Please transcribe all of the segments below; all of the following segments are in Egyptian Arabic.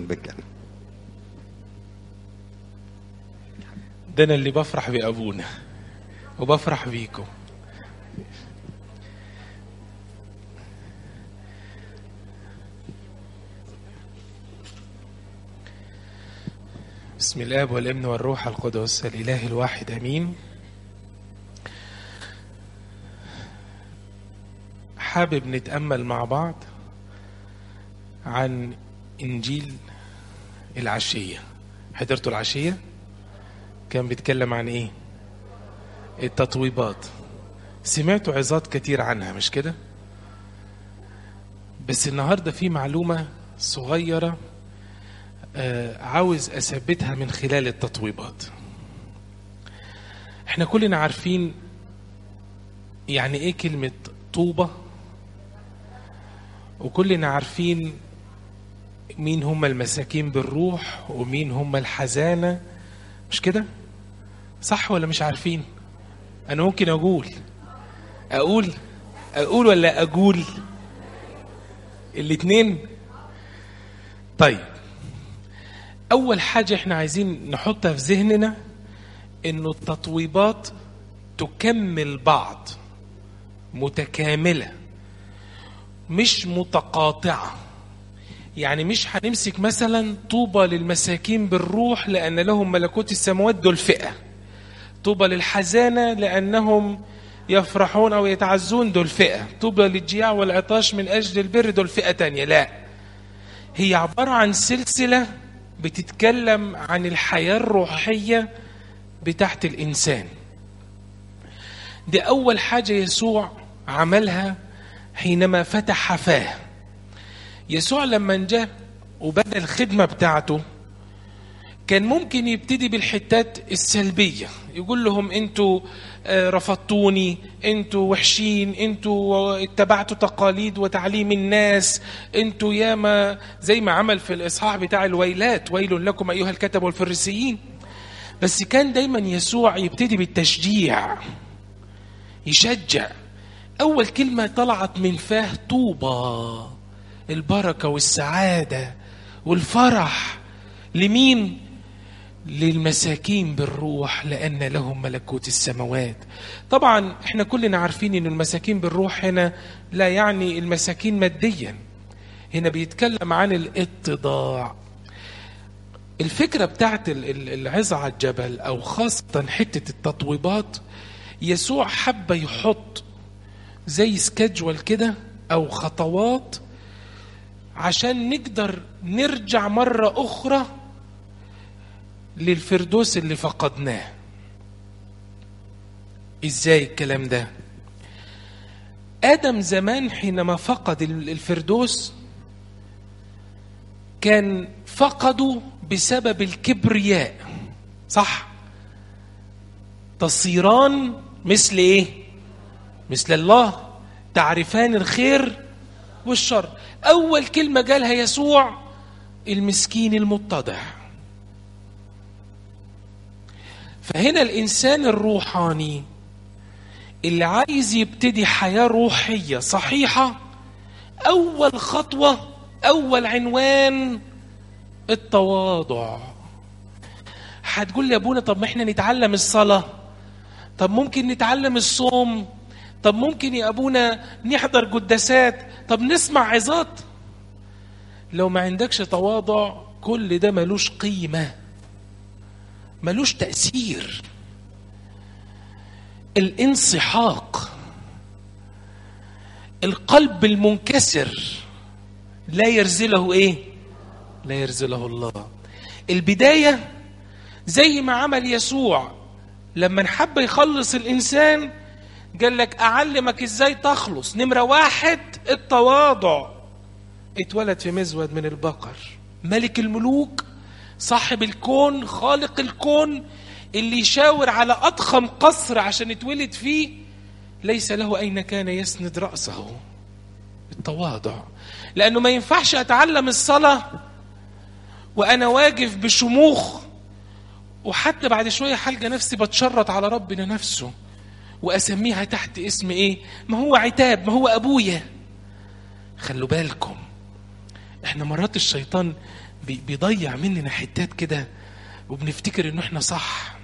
بك أنا ده انا اللي بفرح بابونا وبفرح بيكم بسم الاب والابن والروح القدس الاله الواحد امين حابب نتامل مع بعض عن انجيل العشيه حضرتوا العشيه كان بيتكلم عن ايه التطويبات سمعتوا عظات كتير عنها مش كده بس النهارده في معلومه صغيره آه عاوز اثبتها من خلال التطويبات احنا كلنا عارفين يعني ايه كلمه طوبه وكلنا عارفين مين هم المساكين بالروح ومين هم الحزانه مش كده صح ولا مش عارفين انا ممكن اقول اقول اقول ولا اقول الاتنين طيب اول حاجه احنا عايزين نحطها في ذهننا انه التطويبات تكمل بعض متكامله مش متقاطعه يعني مش هنمسك مثلا طوبى للمساكين بالروح لأن لهم ملكوت السماوات دول فئة طوبى للحزانة لأنهم يفرحون أو يتعزون دول فئة طوبى للجياع والعطاش من أجل البر دول فئة تانية لا هي عبارة عن سلسلة بتتكلم عن الحياة الروحية بتاعت الإنسان دي أول حاجة يسوع عملها حينما فتح فاه يسوع لما جاء وبدا الخدمه بتاعته كان ممكن يبتدي بالحتات السلبيه يقول لهم انتوا رفضتوني انتوا وحشين انتوا اتبعتوا تقاليد وتعليم الناس انتوا ياما زي ما عمل في الاصحاح بتاع الويلات ويل لكم ايها الكتب والفريسيين بس كان دايما يسوع يبتدي بالتشجيع يشجع اول كلمه طلعت من فاه طوبى البركة والسعادة والفرح لمين؟ للمساكين بالروح لأن لهم ملكوت السماوات طبعا احنا كلنا عارفين ان المساكين بالروح هنا لا يعني المساكين ماديا هنا بيتكلم عن الاتضاع الفكرة بتاعت العظة على الجبل أو خاصة حتة التطويبات يسوع حب يحط زي سكجول كده أو خطوات عشان نقدر نرجع مرة أخرى للفردوس اللي فقدناه إزاي الكلام ده آدم زمان حينما فقد الفردوس كان فقده بسبب الكبرياء صح تصيران مثل ايه مثل الله تعرفان الخير والشر أول كلمة قالها يسوع المسكين المتضع فهنا الإنسان الروحاني اللي عايز يبتدي حياة روحية صحيحة أول خطوة أول عنوان التواضع هتقول لي يا ابونا طب ما احنا نتعلم الصلاة طب ممكن نتعلم الصوم طب ممكن يا ابونا نحضر قداسات طب نسمع عظات لو ما عندكش تواضع كل ده ملوش قيمة ملوش تأثير الانسحاق القلب المنكسر لا يرزله ايه لا يرزله الله البداية زي ما عمل يسوع لما حب يخلص الإنسان قال لك أعلمك إزاي تخلص نمرة واحد التواضع اتولد في مزود من البقر ملك الملوك صاحب الكون خالق الكون اللي يشاور على أضخم قصر عشان يتولد فيه ليس له أين كان يسند رأسه التواضع لأنه ما ينفعش أتعلم الصلاة وأنا واقف بشموخ وحتى بعد شوية حلقة نفسي بتشرط على ربنا نفسه وأسميها تحت اسم إيه ما هو عتاب ما هو أبويا خلوا بالكم احنا مرات الشيطان بي- بيضيع مننا حتات كده وبنفتكر انه احنا صح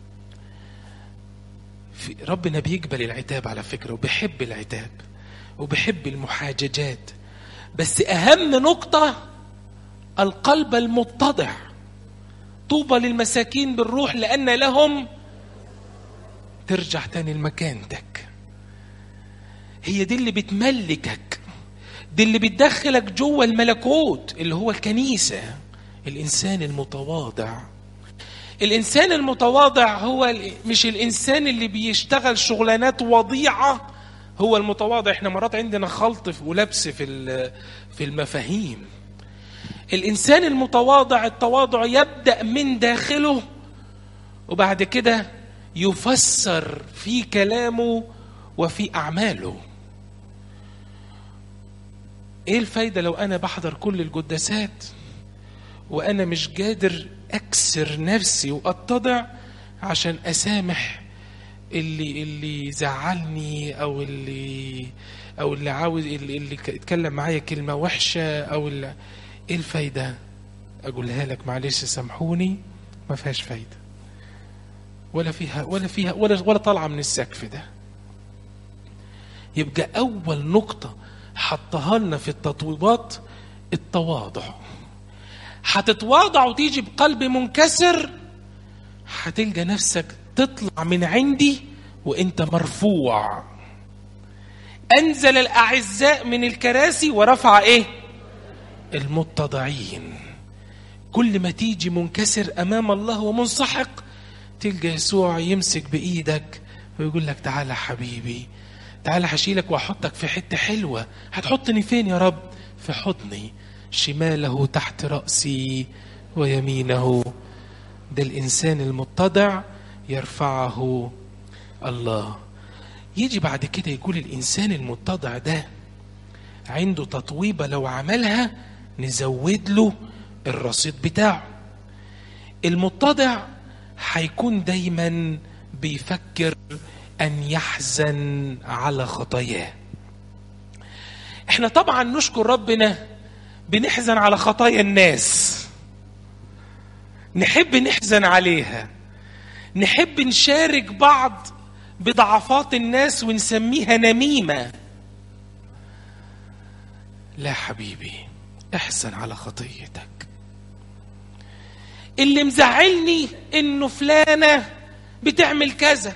في ربنا بيقبل العتاب على فكرة وبيحب العتاب وبيحب المحاججات بس أهم نقطة القلب المتضع طوبى للمساكين بالروح لأن لهم ترجع تاني لمكانتك هي دي اللي بتملكك دي اللي بتدخلك جوه الملكوت اللي هو الكنيسة الإنسان المتواضع الإنسان المتواضع هو ال- مش الإنسان اللي بيشتغل شغلانات وضيعة هو المتواضع احنا مرات عندنا خلط في- ولبس في ال- في المفاهيم الإنسان المتواضع التواضع يبدأ من داخله وبعد كده يفسر في كلامه وفي أعماله ايه الفايدة لو انا بحضر كل القداسات وانا مش قادر اكسر نفسي واتضع عشان اسامح اللي اللي زعلني او اللي او اللي عاوز اللي, اللي ك- اتكلم معايا كلمة وحشة او اللي ايه الفايدة اقولها لك معلش سامحوني ما فيهاش فايدة ولا فيها ولا فيها ولا ولا طالعة من السقف ده يبقى أول نقطة حطها لنا في التطويبات التواضع هتتواضع وتيجي بقلب منكسر هتلقى نفسك تطلع من عندي وانت مرفوع انزل الاعزاء من الكراسي ورفع ايه المتضعين كل ما تيجي منكسر امام الله ومنسحق تلقى يسوع يمسك بايدك ويقول لك تعالى حبيبي تعالى هشيلك واحطك في حته حلوه هتحطني فين يا رب في حضني شماله تحت راسي ويمينه ده الانسان المتضع يرفعه الله يجي بعد كده يقول الانسان المتضع ده عنده تطويبه لو عملها نزود له الرصيد بتاعه المتضع هيكون دايما بيفكر ان يحزن على خطاياه احنا طبعا نشكر ربنا بنحزن على خطايا الناس نحب نحزن عليها نحب نشارك بعض بضعفات الناس ونسميها نميمه لا حبيبي احزن على خطيتك اللي مزعلني انه فلانه بتعمل كذا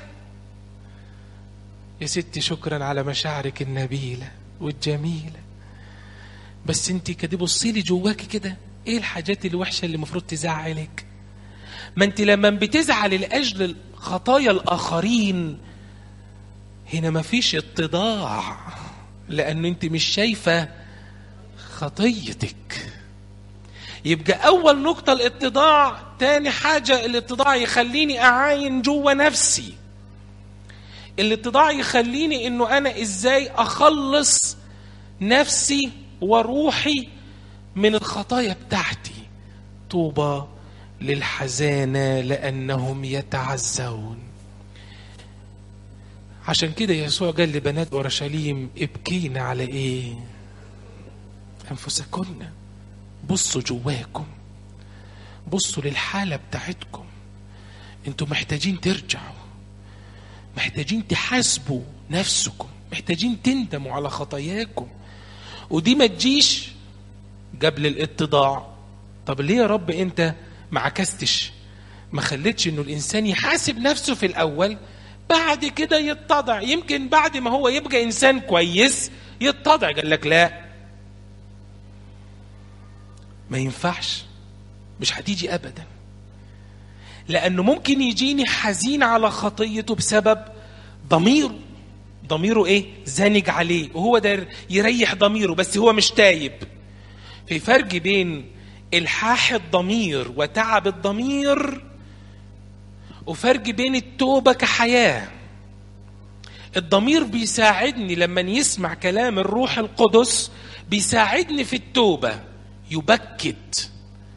يا ستي شكرا على مشاعرك النبيله والجميله بس انت كده بصي لي جواكي كده ايه الحاجات الوحشه اللي المفروض تزعلك ما انت لما بتزعل لاجل خطايا الاخرين هنا مفيش اتضاع لانه انت مش شايفه خطيتك يبقى اول نقطه الاتضاع تاني حاجه الاتضاع يخليني اعاين جوه نفسي الاتضاع يخليني انه انا ازاي اخلص نفسي وروحي من الخطايا بتاعتي طوبى للحزانة لأنهم يتعزون عشان كده يسوع قال لبنات أورشليم ابكينا على إيه أنفسكن بصوا جواكم بصوا للحالة بتاعتكم انتوا محتاجين ترجعوا محتاجين تحاسبوا نفسكم محتاجين تندموا على خطاياكم ودي ما تجيش قبل الاتضاع طب ليه يا رب انت ما عكستش ما خليتش انه الانسان يحاسب نفسه في الاول بعد كده يتضع يمكن بعد ما هو يبقى انسان كويس يتضع قال لك لا ما ينفعش مش هتيجي ابدا لانه ممكن يجيني حزين على خطيته بسبب ضميره ضميره ايه زنج عليه وهو ده يريح ضميره بس هو مش تايب في فرق بين الحاح الضمير وتعب الضمير وفرق بين التوبه كحياه الضمير بيساعدني لما يسمع كلام الروح القدس بيساعدني في التوبه يبكت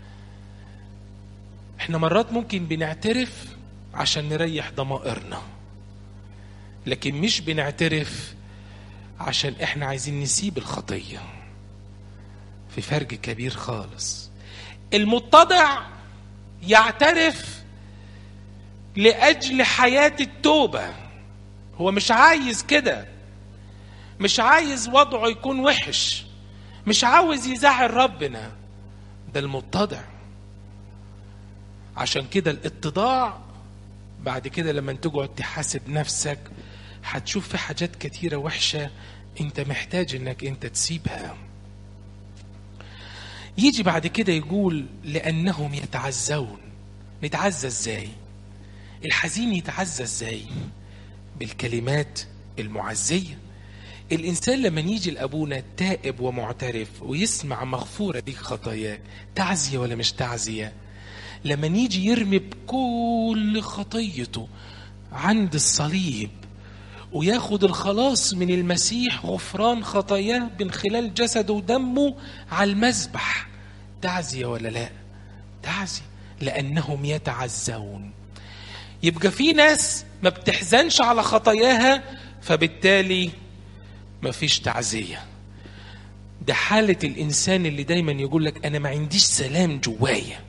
احنا مرات ممكن بنعترف عشان نريح ضمائرنا لكن مش بنعترف عشان احنا عايزين نسيب الخطيه في فرق كبير خالص المتضع يعترف لاجل حياه التوبه هو مش عايز كده مش عايز وضعه يكون وحش مش عاوز يزعل ربنا ده المتضع عشان كده الاتضاع بعد كده لما تقعد تحاسب نفسك هتشوف في حاجات كتيرة وحشة انت محتاج انك انت تسيبها يجي بعد كده يقول لأنهم يتعزون نتعزى ازاي الحزين يتعزى ازاي بالكلمات المعزية الإنسان لما يجي لأبونا تائب ومعترف ويسمع مغفورة ليك خطاياك تعزية ولا مش تعزية لما يجي يرمي بكل خطيته عند الصليب وياخد الخلاص من المسيح غفران خطاياه من خلال جسده ودمه على المذبح تعزية ولا لا تعزية لأنهم يتعزون يبقى في ناس ما بتحزنش على خطاياها فبالتالي ما فيش تعزية ده حالة الإنسان اللي دايما يقول لك أنا ما عنديش سلام جوايا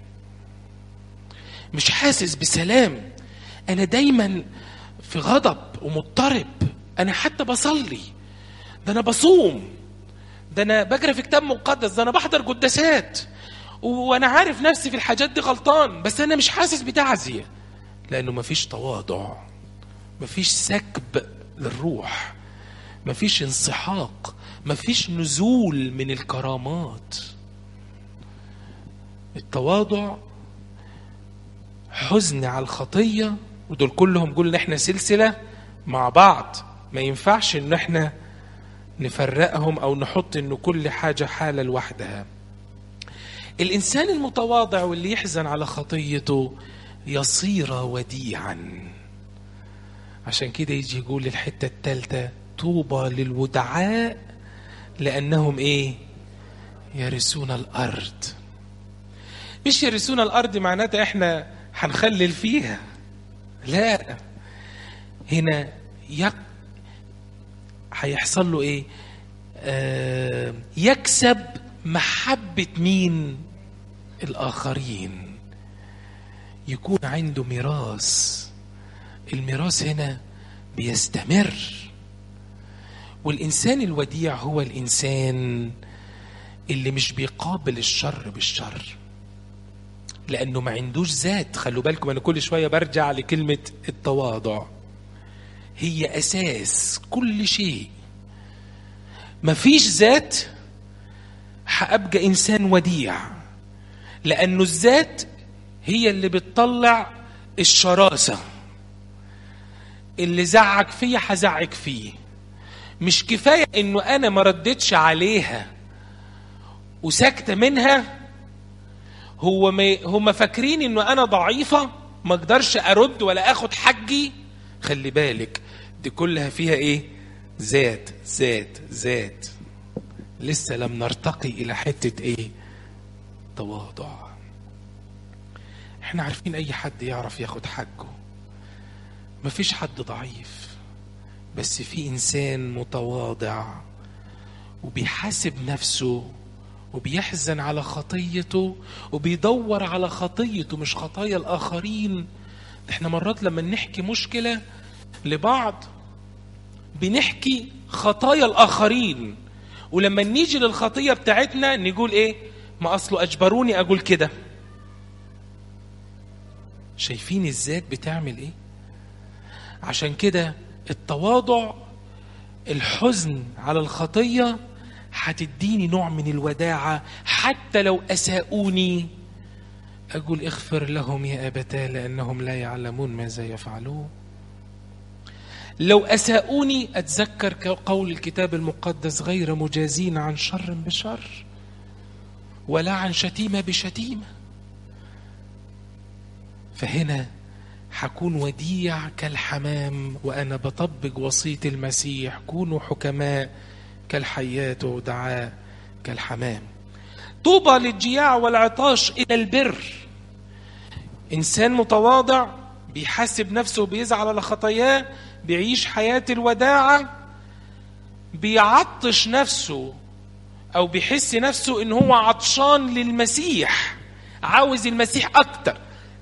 مش حاسس بسلام أنا دايما في غضب ومضطرب أنا حتى بصلي ده أنا بصوم ده أنا بجري في كتاب مقدس ده أنا بحضر قداسات وأنا عارف نفسي في الحاجات دي غلطان بس أنا مش حاسس بتعزية لأنه مفيش تواضع مفيش سكب للروح مفيش انسحاق مفيش نزول من الكرامات التواضع حزن على الخطية ودول كلهم قلنا احنا سلسلة مع بعض ما ينفعش ان احنا نفرقهم او نحط ان كل حاجة حالة لوحدها الانسان المتواضع واللي يحزن على خطيته يصير وديعا عشان كده يجي يقول الحتة التالتة طوبى للودعاء لأنهم إيه يرثون الأرض مش يرثون الأرض معناتها إحنا هنخلل فيها لا هنا يك هيحصل له إيه آه يكسب محبة مين الآخرين يكون عنده ميراث الميراث هنا بيستمر والإنسان الوديع هو الإنسان اللي مش بيقابل الشر بالشر لأنه ما عندوش ذات خلوا بالكم أنا كل شوية برجع لكلمة التواضع هي أساس كل شيء مفيش ذات هأبقى إنسان وديع لأنه الذات هي اللي بتطلع الشراسة اللي زعك فيا هزعك فيه مش كفاية انه انا ما ردتش عليها وساكتة منها هو ما هم فاكرين انه انا ضعيفة ما اقدرش ارد ولا اخد حقي خلي بالك دي كلها فيها ايه ذات ذات ذات لسه لم نرتقي الى حتة ايه تواضع احنا عارفين اي حد يعرف ياخد حقه مفيش حد ضعيف بس في انسان متواضع وبيحاسب نفسه وبيحزن على خطيته وبيدور على خطيته مش خطايا الاخرين احنا مرات لما نحكي مشكله لبعض بنحكي خطايا الاخرين ولما نيجي للخطيه بتاعتنا نقول ايه ما اصله اجبروني اقول كده شايفين الذات بتعمل ايه عشان كده التواضع الحزن على الخطيه هتديني نوع من الوداعه حتى لو اساءوني اقول اغفر لهم يا ابتاه لانهم لا يعلمون ماذا يفعلون لو اساءوني اتذكر قول الكتاب المقدس غير مجازين عن شر بشر ولا عن شتيمه بشتيمه فهنا حكون وديع كالحمام وأنا بطبق وصية المسيح كونوا حكماء كالحيات ودعاء كالحمام طوبى للجياع والعطاش إلى البر إنسان متواضع بيحاسب نفسه وبيزعل على خطاياه بيعيش حياة الوداعة بيعطش نفسه أو بيحس نفسه إن هو عطشان للمسيح عاوز المسيح اكتر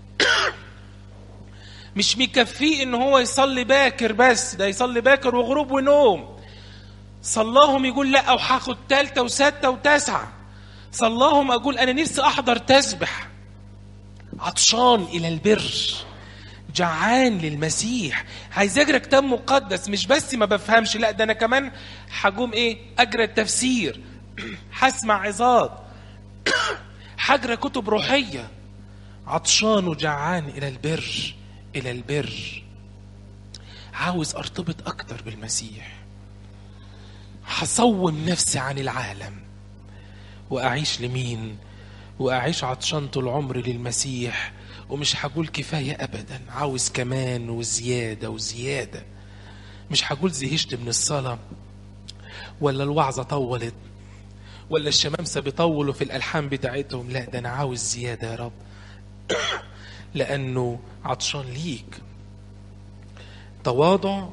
مش مكفيه ان هو يصلي باكر بس ده يصلي باكر وغروب ونوم صلاهم يقول لا او هاخد تالتة وستة وتسعة صلاهم اقول انا نفسي احضر تسبح عطشان الى البر جعان للمسيح عايز اقرا كتاب مقدس مش بس ما بفهمش لا ده انا كمان هقوم ايه اقرا التفسير هسمع عظات هقرا كتب روحيه عطشان وجعان الى البر الى البر عاوز ارتبط اكتر بالمسيح هصوم نفسي عن العالم واعيش لمين واعيش عطشان طول عمري للمسيح ومش هقول كفايه ابدا عاوز كمان وزياده وزياده مش هقول زهشت من الصلاه ولا الوعظه طولت ولا الشمامسه بيطولوا في الالحان بتاعتهم لا ده انا عاوز زياده يا رب لانه عطشان ليك تواضع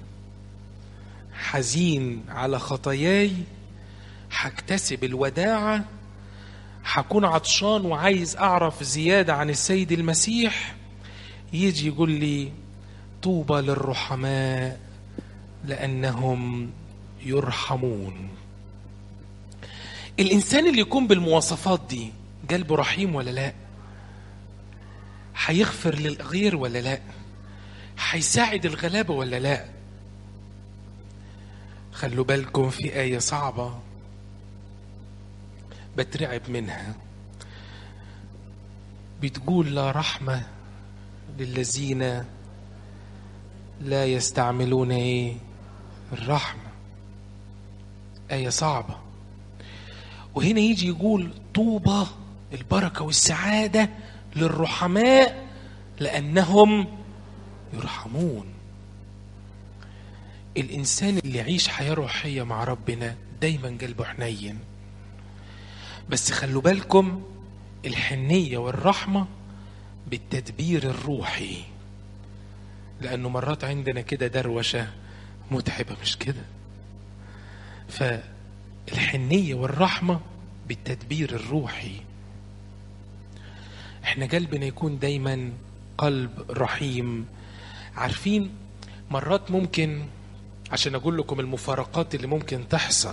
حزين على خطاياي هكتسب الوداعه هكون عطشان وعايز اعرف زياده عن السيد المسيح يجي يقول لي طوبى للرحماء لانهم يرحمون الانسان اللي يكون بالمواصفات دي قلبه رحيم ولا لا هيغفر للغير ولا لا هيساعد الغلابه ولا لا خلوا بالكم في ايه صعبه بترعب منها بتقول لا رحمة للذين لا يستعملون ايه الرحمة آية صعبة وهنا يجي يقول طوبى البركة والسعادة للرحماء لأنهم يرحمون الإنسان اللي يعيش حياة روحية مع ربنا دايما قلبه حنين بس خلوا بالكم الحنية والرحمة بالتدبير الروحي لأنه مرات عندنا كده دروشة متعبة مش كده فالحنية والرحمة بالتدبير الروحي احنا قلبنا يكون دايما قلب رحيم عارفين مرات ممكن عشان اقول لكم المفارقات اللي ممكن تحصل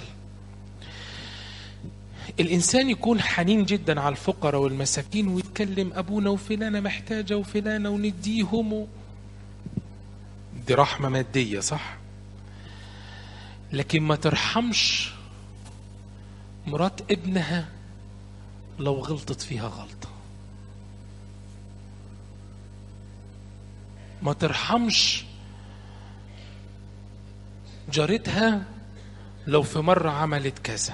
الإنسان يكون حنين جدا على الفقراء والمساكين ويتكلم أبونا وفلانة محتاجة وفلانة ونديهم و... دي رحمة مادية صح لكن ما ترحمش مرات ابنها لو غلطت فيها غلطة ما ترحمش جارتها لو في مرة عملت كذا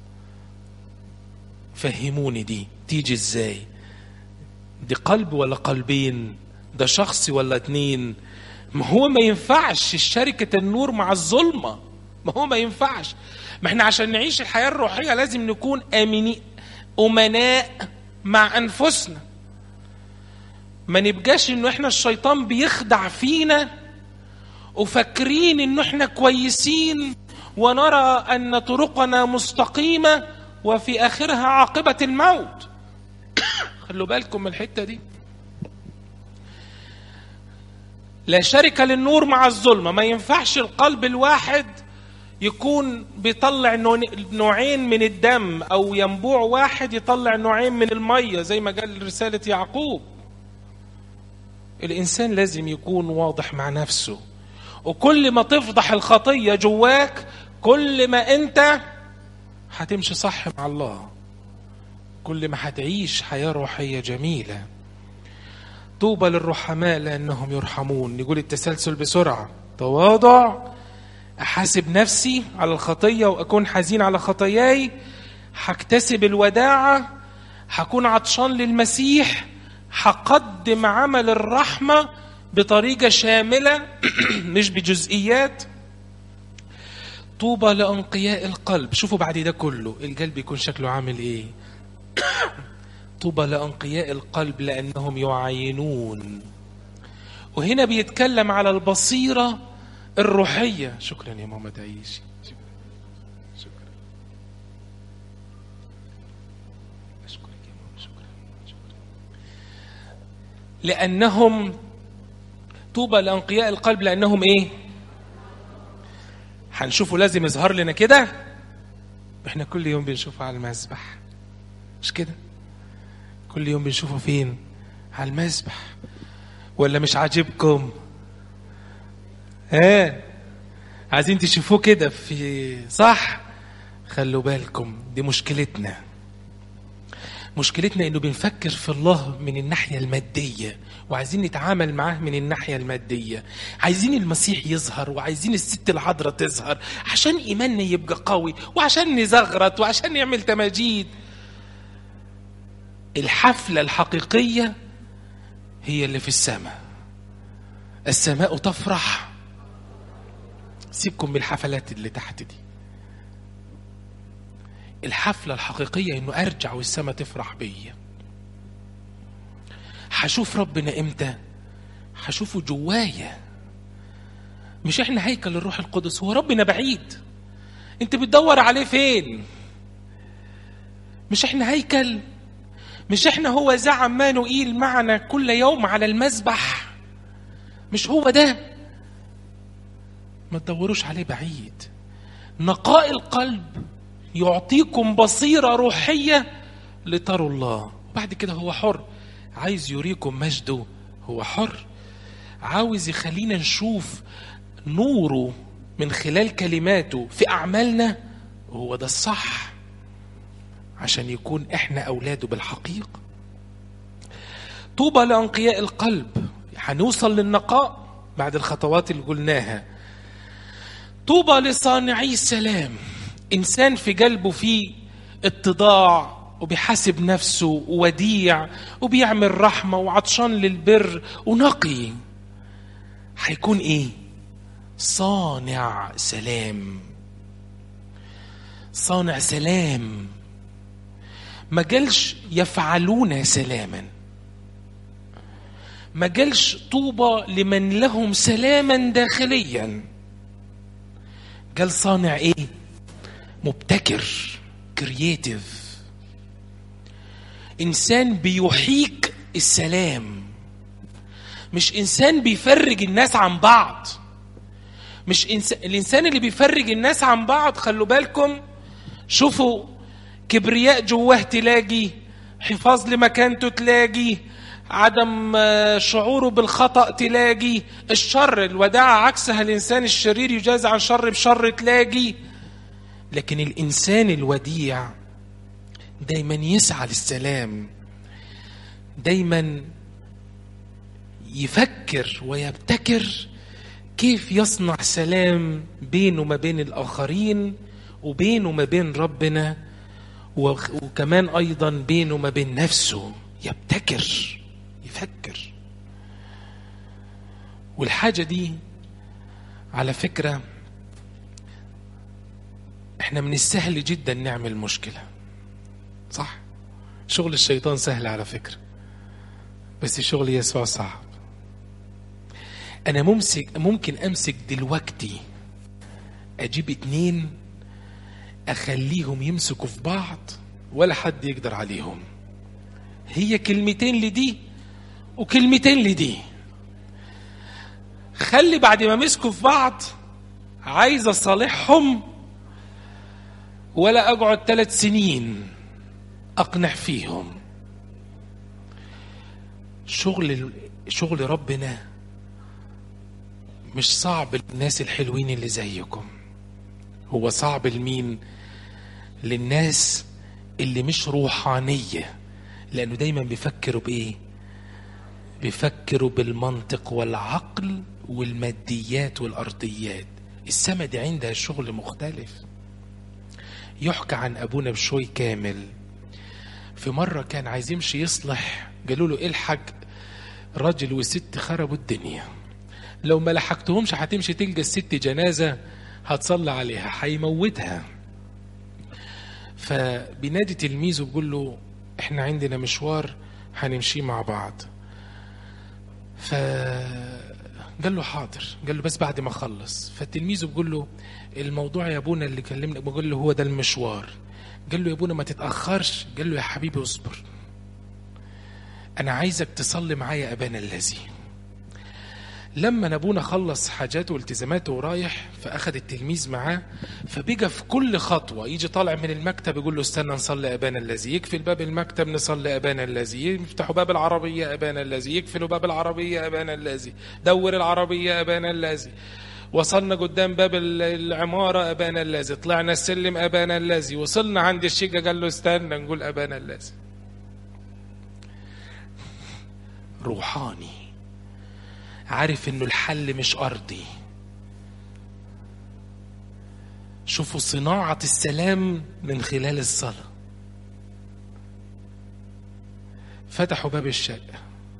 فهموني دي تيجي ازاي دي قلب ولا قلبين ده شخص ولا اتنين ما هو ما ينفعش شركة النور مع الظلمة ما هو ما ينفعش ما احنا عشان نعيش الحياة الروحية لازم نكون آمنين أمناء مع أنفسنا ما نبقاش انه احنا الشيطان بيخدع فينا وفاكرين انه احنا كويسين ونرى ان طرقنا مستقيمه وفي اخرها عاقبه الموت خلوا بالكم من الحته دي لا شركه للنور مع الظلمه ما ينفعش القلب الواحد يكون بيطلع نوعين من الدم او ينبوع واحد يطلع نوعين من الميه زي ما قال رساله يعقوب الانسان لازم يكون واضح مع نفسه وكل ما تفضح الخطيه جواك كل ما انت هتمشي صح مع الله كل ما هتعيش حياه روحيه جميله طوبى للرحماء لانهم يرحمون نقول التسلسل بسرعه تواضع احاسب نفسي على الخطيه واكون حزين على خطاياي هكتسب الوداعه هكون عطشان للمسيح هقدم عمل الرحمه بطريقه شامله مش بجزئيات طوبى لانقياء القلب شوفوا بعد ده كله القلب يكون شكله عامل ايه طوبى لانقياء القلب لانهم يعاينون وهنا بيتكلم على البصيره الروحيه شكرا يا ماما تعيشي شكرا شكرا اشكرك يا ماما شكرا شكرا لأنهم طوبى لأنقياء القلب لأنهم إيه؟ هنشوفه لازم يظهر لنا كده احنا كل يوم بنشوفه على المسبح مش كده كل يوم بنشوفه فين على المسبح ولا مش عاجبكم ها آه. عايزين تشوفوه كده في صح خلوا بالكم دي مشكلتنا مشكلتنا انه بنفكر في الله من الناحيه الماديه وعايزين نتعامل معاه من الناحيه الماديه عايزين المسيح يظهر وعايزين الست العذراء تظهر عشان ايماننا يبقى قوي وعشان نزغرط وعشان نعمل تماجيد الحفله الحقيقيه هي اللي في السماء السماء تفرح سيبكم من الحفلات اللي تحت دي الحفلة الحقيقية انه ارجع والسماء تفرح بيا هشوف ربنا امتى هشوفه جوايا مش احنا هيكل الروح القدس هو ربنا بعيد انت بتدور عليه فين مش احنا هيكل مش احنا هو ذا عمانوئيل معنا كل يوم على المذبح مش هو ده ما تدوروش عليه بعيد نقاء القلب يعطيكم بصيرة روحية لتروا الله وبعد كده هو حر عايز يريكم مجده هو حر عاوز يخلينا نشوف نوره من خلال كلماته في أعمالنا هو ده الصح عشان يكون احنا أولاده بالحقيقة طوبى لأنقياء القلب هنوصل للنقاء بعد الخطوات اللي قلناها طوبى لصانعي السلام انسان في قلبه فيه اتضاع وبيحاسب نفسه ووديع وبيعمل رحمه وعطشان للبر ونقي هيكون ايه صانع سلام صانع سلام ما قالش يفعلون سلاما ما قالش طوبى لمن لهم سلاما داخليا قال صانع ايه مبتكر كرييتيف انسان بيحيك السلام مش انسان بيفرج الناس عن بعض مش إنسان الانسان اللي بيفرج الناس عن بعض خلوا بالكم شوفوا كبرياء جواه تلاقي حفاظ لمكانته تلاقي عدم شعوره بالخطأ تلاقي الشر الوداعة عكسها الإنسان الشرير يجازى عن شر بشر تلاقي لكن الانسان الوديع دايما يسعى للسلام دايما يفكر ويبتكر كيف يصنع سلام بينه وما بين الاخرين وبينه وما بين ربنا وكمان ايضا بينه وما بين نفسه يبتكر يفكر والحاجه دي على فكره احنا من السهل جدا نعمل مشكله صح شغل الشيطان سهل على فكره بس شغل يسوع صعب انا ممسك ممكن امسك دلوقتي اجيب اتنين اخليهم يمسكوا في بعض ولا حد يقدر عليهم هي كلمتين لدي وكلمتين لدي خلي بعد ما مسكوا في بعض عايز اصالحهم ولا اقعد ثلاث سنين اقنع فيهم شغل شغل ربنا مش صعب للناس الحلوين اللي زيكم هو صعب لمين للناس اللي مش روحانية لأنه دايما بيفكروا بإيه بيفكروا بالمنطق والعقل والماديات والأرضيات السما دي عندها شغل مختلف يحكى عن أبونا بشوي كامل في مرة كان عايز يمشي يصلح قالوا له الحق راجل وست خربوا الدنيا لو ما لحقتهمش هتمشي تلقى الست جنازة هتصلي عليها هيموتها فبينادي تلميذه بيقول له احنا عندنا مشوار هنمشيه مع بعض فقال له حاضر قال له بس بعد ما اخلص فالتلميذ بيقول له الموضوع يا ابونا اللي كلمنا بقول له هو ده المشوار قال له يا ابونا ما تتاخرش قال له يا حبيبي اصبر انا عايزك تصلي معايا ابانا الذي لما ابونا خلص حاجاته والتزاماته ورايح فاخد التلميذ معاه فبيجا في كل خطوه يجي طالع من المكتب يقول له استنى نصلي ابانا الذي يقفل باب المكتب نصلي ابانا الذي يفتحوا باب العربيه ابانا الذي يقفلوا باب العربيه ابانا الذي دور العربيه ابانا الذي وصلنا قدام باب العماره ابانا الذي طلعنا السلم ابانا الذي وصلنا عند الشقه قال له استنى نقول ابانا الذي روحاني عارف انه الحل مش ارضي شوفوا صناعة السلام من خلال الصلاة فتحوا باب الشقة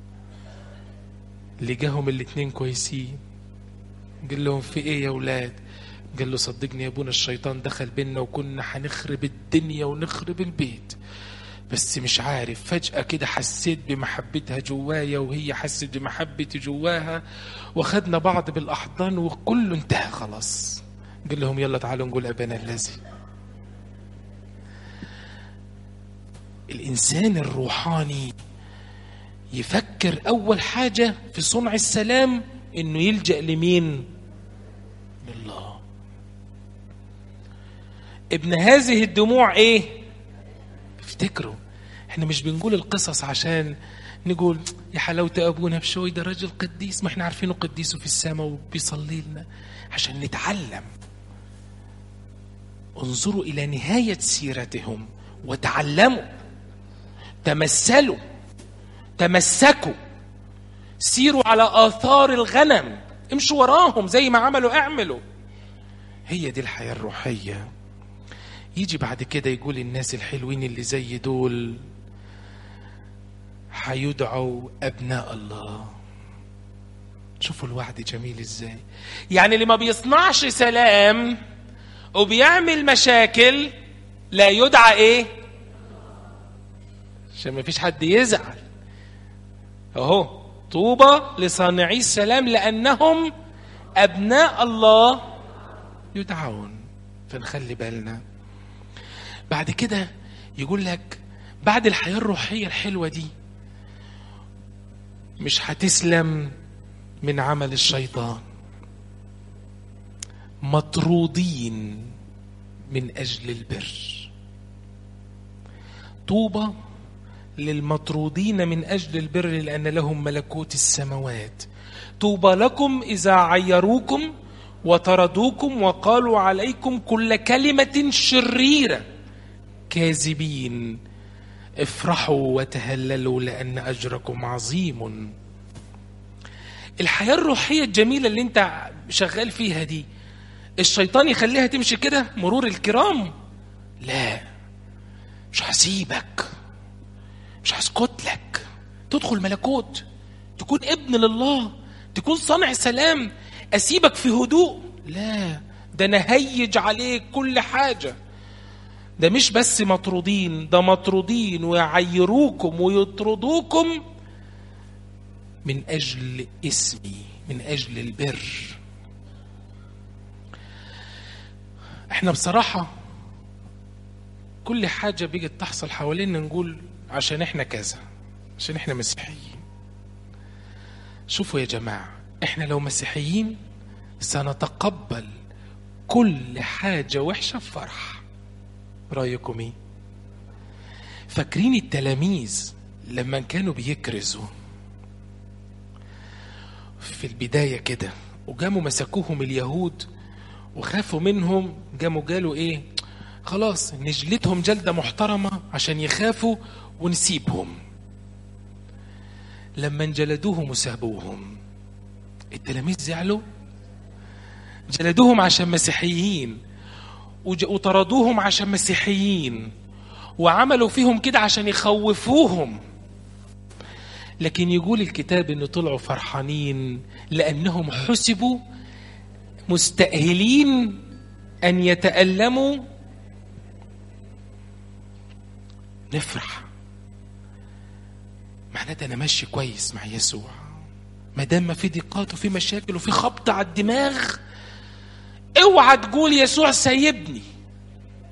لقاهم الاتنين كويسين قال لهم في ايه يا ولاد قال له صدقني يا ابونا الشيطان دخل بينا وكنا هنخرب الدنيا ونخرب البيت بس مش عارف فجأة كده حسيت بمحبتها جوايا وهي حست بمحبتي جواها وخدنا بعض بالأحضان وكله انتهى خلاص قال لهم يلا تعالوا نقول أبانا الذي الإنسان الروحاني يفكر أول حاجة في صنع السلام إنه يلجأ لمين؟ لله ابن هذه الدموع إيه؟ افتكروا احنا مش بنقول القصص عشان نقول يا حلاوة أبونا بشوي ده راجل قديس ما احنا عارفينه قديسه في السماء وبيصلي لنا عشان نتعلم انظروا إلى نهاية سيرتهم وتعلموا تمثلوا تمسكوا سيروا على آثار الغنم امشوا وراهم زي ما عملوا اعملوا هي دي الحياة الروحية يجي بعد كده يقول الناس الحلوين اللي زي دول هيدعوا أبناء الله شوفوا الوعد جميل ازاي يعني اللي ما بيصنعش سلام وبيعمل مشاكل لا يدعى ايه عشان ما فيش حد يزعل اهو طوبى لصانعي السلام لانهم ابناء الله يدعون فنخلي بالنا بعد كده يقول لك بعد الحياه الروحيه الحلوه دي مش هتسلم من عمل الشيطان مطرودين من اجل البر طوبى للمطرودين من اجل البر لان لهم ملكوت السماوات طوبى لكم اذا عيروكم وطردوكم وقالوا عليكم كل كلمه شريره كاذبين افرحوا وتهللوا لان اجركم عظيم الحياه الروحيه الجميله اللي انت شغال فيها دي الشيطان يخليها تمشي كده مرور الكرام لا مش هسيبك مش هسكت لك تدخل ملكوت تكون ابن لله تكون صانع سلام اسيبك في هدوء لا ده انا هيج عليك كل حاجه ده مش بس مطرودين ده مطرودين ويعيروكم ويطردوكم من اجل اسمي من اجل البر احنا بصراحه كل حاجه بيجي تحصل حوالينا نقول عشان احنا كذا عشان احنا مسيحيين شوفوا يا جماعه احنا لو مسيحيين سنتقبل كل حاجه وحشه بفرح رايكم ايه فاكرين التلاميذ لما كانوا بيكرزوا في البدايه كده وجاموا مسكوهم اليهود وخافوا منهم جاموا قالوا ايه خلاص نجلدهم جلده محترمه عشان يخافوا ونسيبهم لما انجلدوهم وسابوهم التلاميذ زعلوا جلدوهم عشان مسيحيين وطردوهم عشان مسيحيين وعملوا فيهم كده عشان يخوفوهم لكن يقول الكتاب ان طلعوا فرحانين لانهم حسبوا مستأهلين ان يتألموا نفرح معناته انا ماشي كويس مع يسوع ما دام ما في ضيقات وفي مشاكل وفي خبط على الدماغ اوعى تقول يسوع سايبني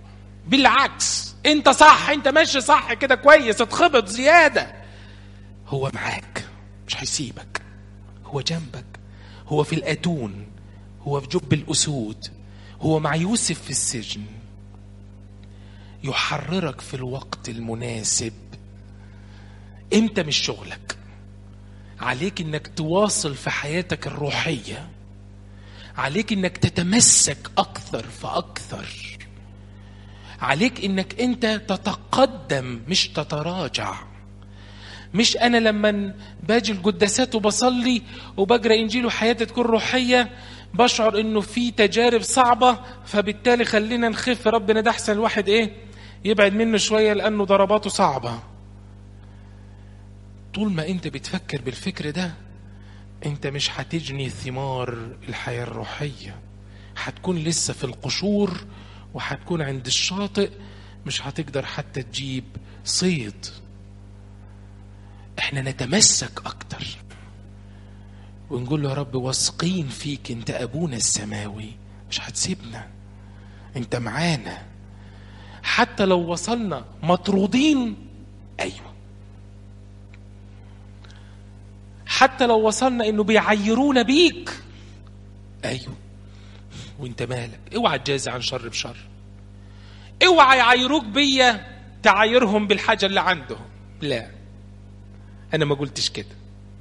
بالعكس انت صح انت ماشي صح كده كويس اتخبط زياده هو معاك مش هيسيبك هو جنبك هو في الاتون هو في جب الاسود هو مع يوسف في السجن يحررك في الوقت المناسب امتى مش شغلك عليك انك تواصل في حياتك الروحيه عليك انك تتمسك اكثر فاكثر عليك انك انت تتقدم مش تتراجع مش انا لما باجي القداسات وبصلي وبقرا انجيل وحياتي تكون روحيه بشعر انه في تجارب صعبه فبالتالي خلينا نخف ربنا ده احسن الواحد ايه يبعد منه شويه لانه ضرباته صعبه طول ما انت بتفكر بالفكر ده انت مش هتجني ثمار الحياه الروحيه هتكون لسه في القشور وهتكون عند الشاطئ مش هتقدر حتى تجيب صيد احنا نتمسك اكتر ونقول له يا رب واثقين فيك انت ابونا السماوي مش هتسيبنا انت معانا حتى لو وصلنا مطرودين ايوه حتى لو وصلنا انه بيعيرونا بيك ايوه وانت مالك اوعى تجازي عن شر بشر اوعى يعايروك بيا تعايرهم بالحاجه اللي عندهم لا انا ما قلتش كده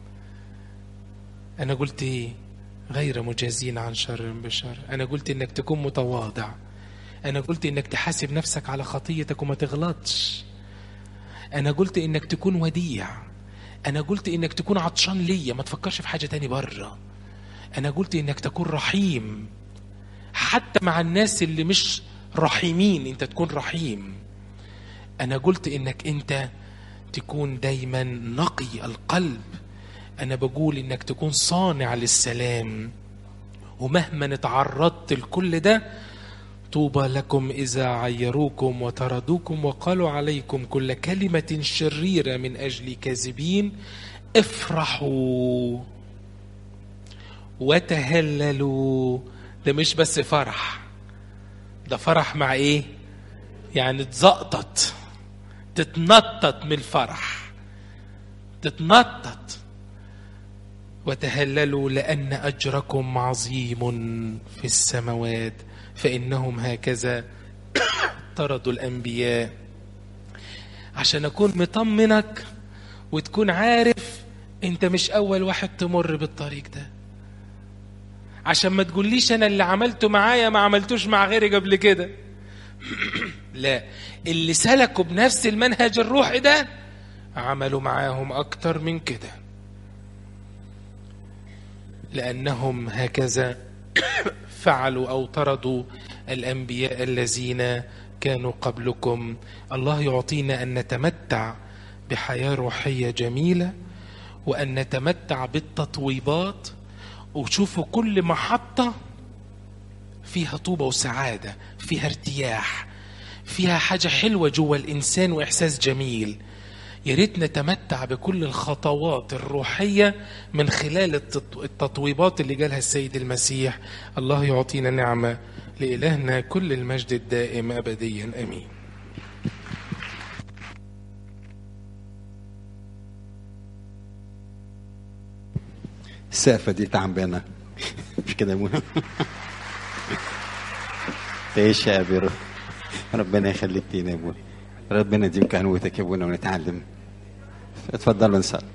انا قلت ايه غير مجازين عن شر بشر انا قلت انك تكون متواضع انا قلت انك تحاسب نفسك على خطيتك وما تغلطش انا قلت انك تكون وديع انا قلت انك تكون عطشان ليا ما تفكرش في حاجه تاني بره انا قلت انك تكون رحيم حتى مع الناس اللي مش رحيمين انت تكون رحيم انا قلت انك انت تكون دايما نقي القلب انا بقول انك تكون صانع للسلام ومهما تعرضت لكل ده طوبى لكم اذا عيروكم وطردوكم وقالوا عليكم كل كلمه شريره من اجل كاذبين افرحوا وتهللوا ده مش بس فرح ده فرح مع ايه يعني تزقطط تتنطط من الفرح تتنطط وتهللوا لان اجركم عظيم في السماوات فانهم هكذا طردوا الانبياء عشان اكون مطمنك وتكون عارف انت مش اول واحد تمر بالطريق ده عشان ما تقوليش انا اللي عملته معايا ما عملتوش مع غيري قبل كده لا اللي سلكوا بنفس المنهج الروحي ده عملوا معاهم اكتر من كده لانهم هكذا فعلوا او طردوا الانبياء الذين كانوا قبلكم الله يعطينا ان نتمتع بحياه روحيه جميله وان نتمتع بالتطويبات وشوفوا كل محطه فيها طوبه وسعاده فيها ارتياح فيها حاجه حلوه جوه الانسان واحساس جميل يا ريت نتمتع بكل الخطوات الروحيه من خلال التطويبات اللي جالها السيد المسيح الله يعطينا نعمه لالهنا كل المجد الدائم ابديا امين السقفه دي تعبانه مش كده يا ابونا تعيش يا ابي ربنا يخليك لينا يا ابونا ربنا يديم كهنوتك يا ابونا ونتعلم اتفضلوا نصلي